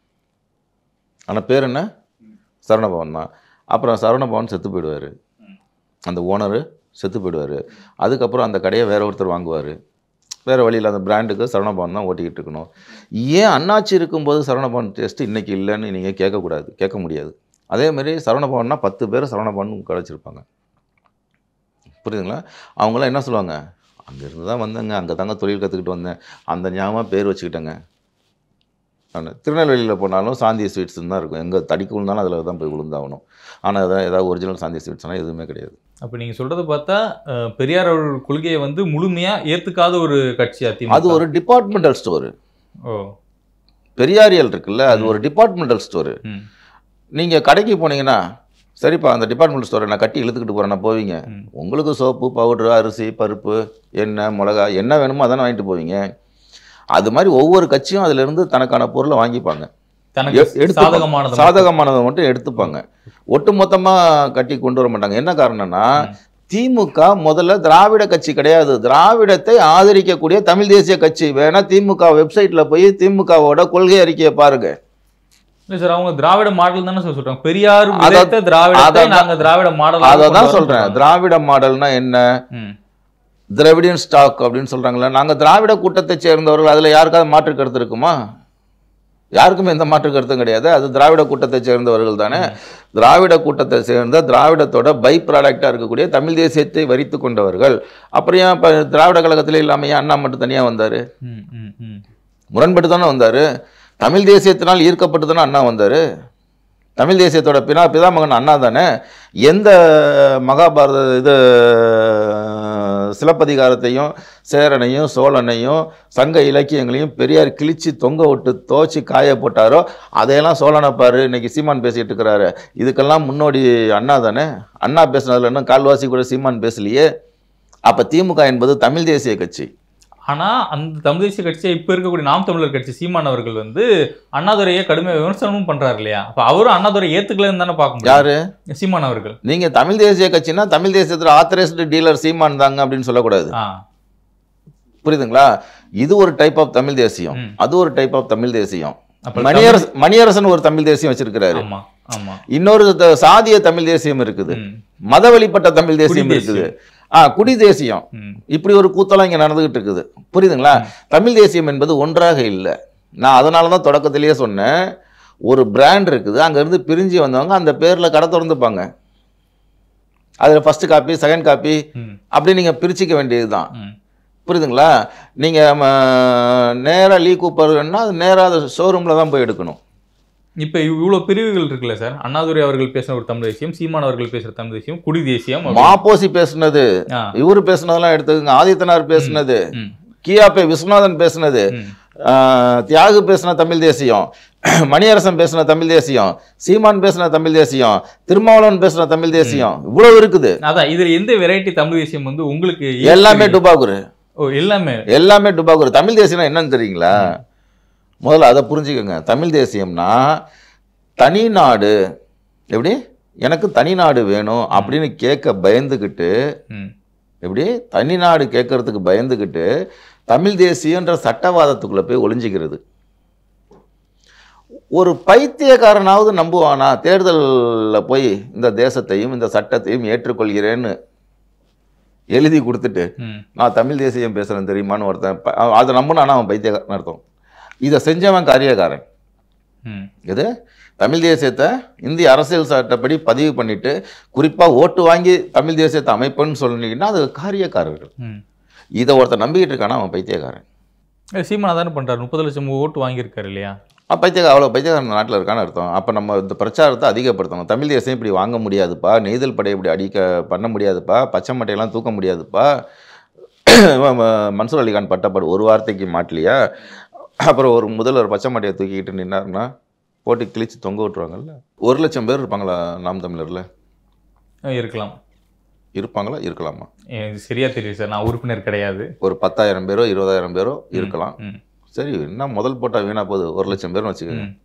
ஆனால் பேர் என்ன சரவணபவன் தான் அப்புறம் சரவணபவன் செத்து போயிடுவார் அந்த ஓனரு செத்து போயிடுவார் அதுக்கப்புறம் அந்த கடையை வேற ஒருத்தர் வாங்குவார் வேறு வழியில் அந்த பிராண்டுக்கு சரவணபவன் தான் ஓட்டிக்கிட்டு இருக்கணும் ஏன் அண்ணாச்சி இருக்கும்போது சரவணபவன் டேஸ்ட் இன்னைக்கு இல்லைன்னு நீங்கள் கேட்கக்கூடாது கேட்க முடியாது அதே மாதிரி சரவணபவன்னா பத்து பேர் சரவணபவன் கிடச்சிருப்பாங்க புரியுதுங்களா அவங்களாம் என்ன சொல்லுவாங்க அங்கேருந்து தான் வந்தேங்க அங்கே தாங்க தொழில் கற்றுக்கிட்டு வந்தேன் அந்த ஞாபகம் பேர் வச்சுக்கிட்டேங்க நான் திருநெல்வேலியில் போனாலும் சாந்தி ஸ்வீட்ஸ்னு தான் இருக்கும் எங்கே தடிக்கு விழுந்தாலும் அதில் தான் போய் விழுந்தாகணும் ஆனால் அதான் ஏதாவது ஒரிஜினல் சாந்தி ஸ்வீட்ஸ்னால் எதுவுமே கிடையாது அப்போ நீங்கள் சொல்கிறத பார்த்தா அஹ், பெரியார் அவர்கள் கொள்கையை வந்து முழுமையாக ஏற்றுக்காத ஒரு கட்சி அதிமுக அது ஒரு டிபார்ட்மெண்டல் ஸ்டோரு ஓ பெரியாரியல் இருக்குல்ல அது ஒரு டிபார்ட்மெண்டல் ஸ்டோரு ம் நீங்கள் கடைக்கு போனீங்கன்னா சரிப்பா அந்த டிபார்ட்மெண்ட் ஸ்டோரை நான் கட்டி இழுத்துக்கிட்டு போகிறேன் நான் போவீங்க ம். உங்களுக்கு சோப்பு பவுட்ரு அரிசி பருப்பு எண்ணெய் மிளகா என்ன வேணுமோ அதானே வாங்கிட்டு போவீங்க அது மாதிரி ஒவ்வொரு கட்சியும் அதிலிருந்து தனக்கான பொருளை வாங்கிப்பாங்க தனக்கு எ- எடுத்துப்பாங்க. சாதகமானது சாதகமானதை மட்டும் எடுத்துப்பாங்க ஒட்டு மொத்தமாக கட்டி கொண்டு வர மாட்டாங்க என்ன காரணம்னா திமுக முதல்ல திராவிட கட்சி கிடையாது திராவிடத்தை ஆதரிக்கக்கூடிய தமிழ் தேசிய கட்சி வேணா திமுக வெப்சைட்ல போய் திமுகவோட கொள்கை அறிக்கையை பாருங்க இல்லை சார் அவங்க திராவிட மாடல் தானே சார் சொல்றாங்க பெரியார் அத- விதைத்த திராவிடத்தை அதான் நாங்க திராவிட மாடல் அதை தான் சொல்றேன் திராவிட மாடல்னா என்ன ம் திராவிடியன் ஸ்டாக் அப்படின்னு சொல்றாங்களே நாங்க திராவிட கூட்டத்தை சேர்ந்தவர்கள் அதுல யாருக்காவது மாற்று கருத்து இருக்குமா யாருக்குமே எந்த மாற்று கருத்தும் கிடையாது அது திராவிட கூட்டத்தை சேர்ந்தவர்கள் தானே திராவிட கூட்டத்தை சேர்ந்த திராவிடத்தோட பை ப்ராடக்டாக இருக்கக்கூடிய தமிழ் தேசியத்தை வரித்து கொண்டவர்கள் அப்புறம் ஏன் இப்போ திராவிட கழகத்தில் இல்லாமல் ஏன் அண்ணா மட்டும் தனியாக வந்தார் ம் ம் ம் முரண்பட்டு தானே வந்தார் தமிழ் தேசியத்தினால் ஈர்க்கப்பட்டு தானே அண்ணா வந்தார் தமிழ் தேசியத்தோட பினா பிதாமகன் அண்ணா தானே எந்த மகாபாரத இது சிலப்பதிகாரத்தையும் சேரனையும் சோழனையும் சங்க இலக்கியங்களையும் பெரியார் கிழிச்சு தொங்க விட்டு தோச்சி காய போட்டாரோ அதையெல்லாம் சோழனை பாரு இன்னைக்கு சீமான் பேசிட்டு இருக்கிறாரு இதுக்கெல்லாம் முன்னோடி அண்ணா தானே அண்ணா பேசுனதுல இன்னும் கால்வாசி கூட சீமான் பேசலையே அப்போ திமுக என்பது தமிழ் தேசிய கட்சி ஆனா அந்த தமிழ் தேசிய கட்சியை இப்ப இருக்கக்கூடிய நாம் தமிழர் கட்சி சீமான் அவர்கள் வந்து அண்ணாதுரையை கடுமையாக விமர்சனமும் பண்றாரு இல்லையா அப்ப அவரும் அண்ணாதுரை ஏத்துக்கலன்னு தானே பார்க்க முடியும் யாரு சீமான் அவர்கள் நீங்க தமிழ் தேசிய கட்சினா தமிழ் தேசியத்தில் ஆத்தரைஸ்டு டீலர் சீமான் தாங்க அப்படின்னு சொல்லக்கூடாது ஆ புரியுதுங்களா இது ஒரு டைப் ஆஃப் தமிழ் தேசியம் ம். அது ஒரு டைப் ஆஃப் தமிழ் தேசியம் அப்ப மணியரசன் மணியரசன் ஒரு தமிழ் தேசியம் வச்சிருக்கிறாரு ஆமா ஆமா இன்னொரு த- சாதிய தமிழ் தேசியம் இருக்குது ம், மத வழிபட்ட தமிழ் தேசியம் குடி இருக்குது ஆ குடி தேசியம் ம், இப்படி ஒரு கூத்தெல்லாம் இங்க நடந்துகிட்டு இருக்குது புரியுதுங்களா தமிழ் தேசியம் என்பது ஒன்றாக இல்லை நான் அதனால தான் தொடக்கத்திலேயே சொன்னேன் ஒரு பிராண்ட் இருக்குது அங்கேருந்து பிரிஞ்சு வந்தவங்க அந்த பேரில் கடை திறந்துப்பாங்க அதில் ஃபர்ஸ்ட் காப்பி செகண்ட் காப்பி ம், அப்படி நீங்கள் பிரிச்சுக்க வேண்டியது தான் ம். புரியுதுங்களா நீங்கள் நேராக லீ கூப்பர்னா அது நேராக அது ஷோரூமில் தான் போய் எடுக்கணும் இப்ப இவ்வளவு பிரிவுகள் இருக்குல்ல சார் அண்ணாதுரை அவர்கள் பேசின ஒரு தமிழ் தேசியம் சீமான் அவர்கள் பேசுற தமிழ் தேசியம் குடி தேசியம் அப்படி- மாப்போசி பேசுனது ஆ, இவர் பேசுனதெல்லாம் எடுத்துக்கங்க ஆதித்தனார் பேசுனது ம், கியாபே விஸ்வநாதன் பேசுனது ம். ஆஹ், தியாகு பேசின தமிழ் தேசியம் மணியரசன் பேசின தமிழ் தேசியம் சீமான் பேசின தமிழ் தேசியம் திருமாவளவன் பேசின தமிழ் தேசியம் இவ்வளவு இருக்குது அதான் இதுல எந்த வெரைட்டி தமிழ் தேசியம் வந்து உங்களுக்கு எல்லாமே ஈர்க்குது? டுபாகுரு ஓ எல்லாமே எல்லாமே டுபாகுரு தமிழ் தேசியம்னா என்னன்னு தெரியுங்களா முதல்ல அதை புரிஞ்சுக்கோங்க தமிழ் தேசியம்னா தனி நாடு எப்படி எனக்கு தனி நாடு வேணும் அப்படின்னு கேட்க பயந்துக்கிட்டு ம், எப்படி தனி நாடு கேட்கறதுக்கு பயந்துக்கிட்டு தமிழ் தேசியன்ற சட்டவாதத்துக்குள்ள போய் ஒளிஞ்சிக்கிறது ஒரு பைத்தியக்காரனாவது நம்புவானா தேர்தலில் போய் இந்த தேசத்தையும் இந்த சட்டத்தையும் ஏற்றுக்கொள்கிறேன்னு எழுதி கொடுத்துட்டு ம், நான் தமிழ் தேசியம் பேசுகிறேன் தெரியுமான்னு ஒருத்தன் ப- அவன் அதை நம்பினானா அவன் பைத்தியக்காரன் அர்த்தம் இதை செஞ்சவன் காரியக்காரன் ம், இது தமிழ் தேசியத்தை இந்திய அரசியல் சட்டப்படி பதிவு பண்ணிட்டு குறிப்பாக ஓட்டு வாங்கி தமிழ் தேசியத்தை அமைப்புன்னு சொன்னீங்கன்னா அது காரியக்காரர்கள் ம். இதை ஒருத்தன் நம்பிக்கிட்டு இருக்கானா அவன் பைத்தியக்காரன் ஏ, சீமான் தானே பண்றாரு முப்பது லட்சம் ஓட்டு வாங்கியிருக்காரு இல்லையா அப்போ பைத்தியக்கார அவ்வளோ பைத்தியக்காரன் இந்த நாட்டில் இருக்கான்னு அர்த்தம் அப்போ நம்ம இந்த பிரச்சாரத்தை அதிகப்படுத்தணும் தமிழ் தேசம் இப்படி வாங்க முடியாதுப்பா நெய்தல் படையை இப்படி அடிக்க பண்ண முடியாதுப்பா பச்சை மட்டையெல்லாம் தூக்க முடியாதுப்பா மன்சூர் அலிகான் பட்டப்பாடு ஒரு வார்த்தைக்கு மாட்டலையா அப்புறம் ஒரு முதல்வர் பச்சை மட்டையை தூக்கிக்கிட்டு நின்னாருன்னா போட்டு கிழிச்சு தொங்க விட்டுருவாங்கல்ல ஒரு லட்சம் பேர் இருப்பாங்களா நாம் தமிழரில் அஹ் இருக்கலாம் இருப்பாங்களா இருப்பாங்களா இருக்கலாமா எனக்கு சரியா தெரியும் சார் நான் உறுப்பினர் கிடையாது ஒரு பத்தாயிரம் பேரோ இருபதாயிரம் பேரோ இருக்கலாம் ம், சரி என்ன முதல் போட்டால் வீணா போகுது ஒரு லட்சம் பேர்னு வச்சுக்கோங்க ம்.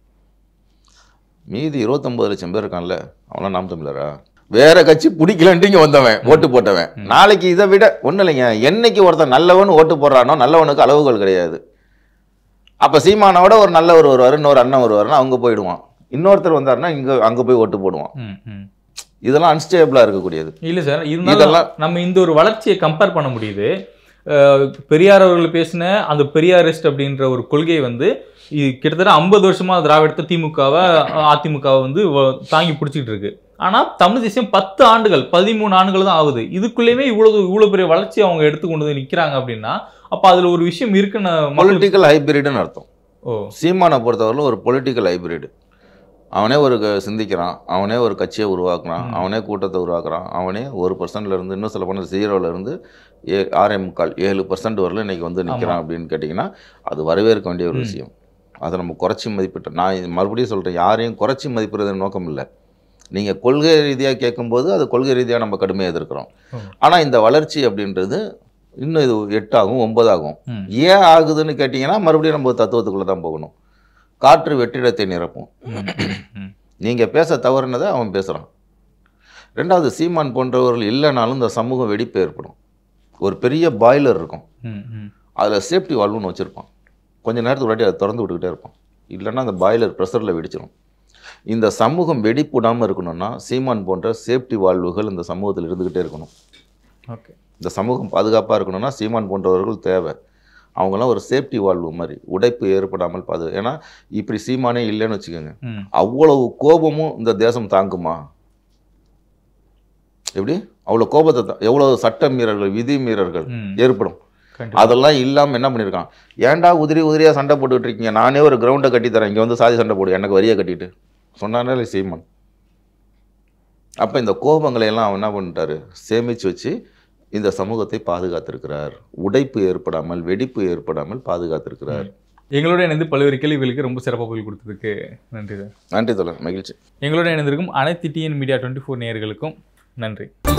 மீதி இருபத்தொன்பது லட்சம் பேர் இருக்கான்ல அவன்லாம் நாம் தமிழரா வேற கட்சி பிடிக்கலன்ட்டு இங்க வந்தவன் ஓட்டு போட்டவன் நாளைக்கு இதை விட ஒன்றும் இல்லைங்க என்னைக்கு ஒருத்தன் நல்லவன் ஓட்டு போடுறானோ நல்லவனுக்கு அளவுகள் கிடையாது அப்ப சீமானோட ஒரு நல்லவர் வருவார் இன்னொரு அண்ணன் வருவாருன்னா அவங்க போயிடுவான் இன்னொருத்தர் வந்தாருன்னா இங்க அங்க போய் ஓட்டு போடுவான் ம், ம். இதெல்லாம் அன்ஸ்டேபிளா இருக்கக்கூடியது இல்ல சார் இருந்தாலும் இதெல்லாம் நம்ம இந்த ஒரு வளர்ச்சியை கம்பேர் பண்ண முடியுது அஹ் பெரியார் அவர்கள் பேசின அந்த பெரியாரிஸ்ட் அப்படின்ற ஒரு கொள்கை வந்து இது கிட்டத்தட்ட ஐம்பது வருஷமா திராவிடத்தை திமுகவை அதிமுகவை வந்து வ- தாங்கி பிடிச்சிட்டு இருக்கு ஆனா தமிழ் தேசியம் பத்து ஆண்டுகள் பதிமூணு ஆண்டுகள் தான் ஆகுது இதுக்குள்ளேயுமே இவ்வளவு இவ்வளவு பெரிய வளர்ச்சி அவங்க எடுத்து கொண்டு வந்து நிக்கிறாங்க அப்படின்னா அப்ப அதுல ஒரு விஷயம் இருக்குன்னு மக்களுக்கு- பொலிட்டிக்கல் ஹைபிரிட்னு அர்த்தம் ஓ சீமானை பொறுத்தவரையிலும் ஒரு பொலிட்டிக்கல் ஹைபிரிட் அவனே ஒரு க- சிந்திக்கிறான் அவனே ஒரு கட்சியை உருவாக்குறான் அவனே கூட்டத்தை உருவாக்குறான் அவனே ஒரு பர்சன்ட்ல இருந்து இன்னும் சொல்ல போனால் ஜீரோல இருந்து ஏ ஆறே முக்கால் ஏழு பர்சன்ட் வரல இன்னைக்கு வந்து நிற்கிறான் அப்படின்னு கேட்டிங்கன்னா அது வரவேற்க வேண்டிய ஒரு ம். விஷயம் அதை நம்ம குறைச்சி மதிப்பிட்டோம் நான் இது மறுபடியும் சொல்கிறேன் யாரையும் குறைச்சி மதிப்பிடுறது நோக்கம் இல்லை நீங்கள் கொள்கை ரீதியாக கேட்கும்போது அது கொள்கை ரீதியாக நம்ம கடுமையாக எதிர்க்கிறோம் ம். ஆனால் இந்த வளர்ச்சி அப்படின்றது இன்னும் இது எட்டாகும் ஒன்பதாகும் ம். ஏன் ஆகுதுன்னு கேட்டிங்கன்னா மறுபடியும் நம்ம தத்துவத்துக்குள்ளே தான் போகணும் காற்று வெற்றிடத்தை நிரப்பும் ம், ம், ம். நீங்கள் பேச தவறுனதை அவன் பேசுகிறான் ரெண்டாவது சீமான் போன்றவர்கள் இல்லைனாலும் இந்த சமூகம் வெடிப்பு ஏற்படும் ஒரு பெரிய பாய்லர் இருக்கும் ம், ம். அதில் சேஃப்டி வால்வுன்னு வச்சுருப்பான் கொஞ்ச நேரத்துக்கு முன்னாடி அதை திறந்து விட்டுக்கிட்டே இருப்பான் இல்லைன்னா அந்த பாய்லர் ப்ரெஷரில் வெடிச்சிடும் இந்த சமூகம் வெடிப்புடாமல் இருக்கணும்னா சீமான் போன்ற சேஃப்டி வால்வுகள் இந்த சமூகத்தில் இருந்துக்கிட்டே இருக்கணும் ஓகே இந்த சமூகம் பாதுகாப்பாக இருக்கணும்னா சீமான் போன்றவர்கள் தேவை அவங்களாம் ஒரு சேஃப்டி வால்வு மாதிரி உடைப்பு ஏற்படாமல் பாது ஏன்னா இப்படி சீமானே இல்லைன்னு வச்சுக்கோங்க ம் அவ்வளவு கோபமும் இந்த தேசம் தாங்குமா எப்படி அவ்வளோ கோபத்தை தா- எவ்வளவு சட்ட மீறல்கள் விதி மீறல்கள் ம். ஏற்படும் கண்டிப்பா அதெல்லாம் இல்லாமல் என்ன பண்ணியிருக்கான் ஏன்டா உதிரி உதிரியாக சண்டை போட்டுக்கிட்டு இருக்கீங்க நானே ஒரு கிரவுண்டை கட்டி தரேன் இங்கே வந்து சாதி சண்டை போடு எனக்கு வரியை கட்டிட்டு சொன்னானே சீமான் அப்போ இந்த கோபங்களை எல்லாம் அவன் என்ன பண்ணிட்டாரு சேமித்து வச்சு இந்த சமூகத்தை பாதுகாத்திருக்கிறார் உடைப்பு ஏற்படாமல் வெடிப்பு ஏற்படாமல் பாதுகாத்திருக்கிறார் எங்களோட இணைந்து பல்வேறு கேள்விகளுக்கு ரொம்ப சிறப்பாக பதில் கொடுத்ததுக்கு நன்றி சார் நன்றி தோழர் மகிழ்ச்சி எங்களோட இணைந்திருக்கும் அனைத்து டிஎன் மீடியா டுவெண்ட்டி ஃபோர் நேயர்களுக்கும் நன்றி